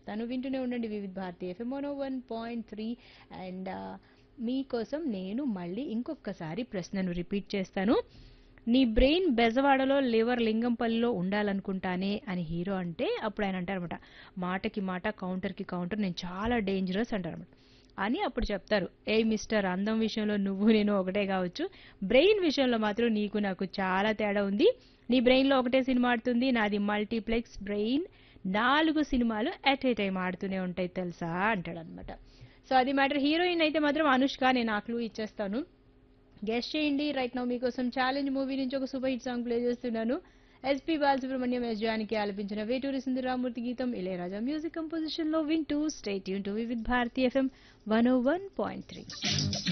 చేస్తాను వింటూనే ఉండండి Vividh Bharati FM one point three and మీకోసం నేను మళ్ళీ ఇంకొకసారి ప్రశ్నను రిపీట్ చేస్తాను నీ బ్రెయిన్ బెజవాడలో లివర్ లింగంపల్లిలో ఉండాలనుకుంటానే అని హీరో అంటే అప్పుడు ఆయన అంటారనమాట మాటకి మాట కౌంటర్కి కౌంటర్ నేను చాలా డేంజరస్ అంటారనమాట అని అప్పుడు చెప్తారు ఏ మిస్టర్ అందం విషయంలో నువ్వు నేను ఒకటే కావచ్చు బ్రెయిన్ విషయంలో మాత్రం నీకు నాకు చాలా తేడా ఉంది నీ బ్రెయిన్లో ఒకటే సినిమా ఆడుతుంది నాది మల్టీప్లెక్స్ బ్రెయిన్ నాలుగు సినిమాలు అట్ ఏ టైం ఆడుతూనే ఉంటాయి తెలుసా అంటాడు అనమాట సో అది మ్యాటర్ హీరోయిన్ అయితే మాత్రం అనుష్క నేను ఆ క్లూ ఇచ్చేస్తాను గెస్ట్ చేయండి రైట్ నౌ మీకోసం ఛాలెంజ్ మూవీ నుంచి ఒక సూపర్ హిట్ సాంగ్ ప్లే చేస్తున్నాను ఎస్పీ బాలసుబ్రహ్మణ్యం ఎస్ జానికి ఆలపించిన వేటూరి సుందరామూర్తి గీతం ఇళయరాజా మ్యూజిక్ కంపోజిషన్ లో వింటూ స్టేట్ యూన్ to with Bharati FM one O one point three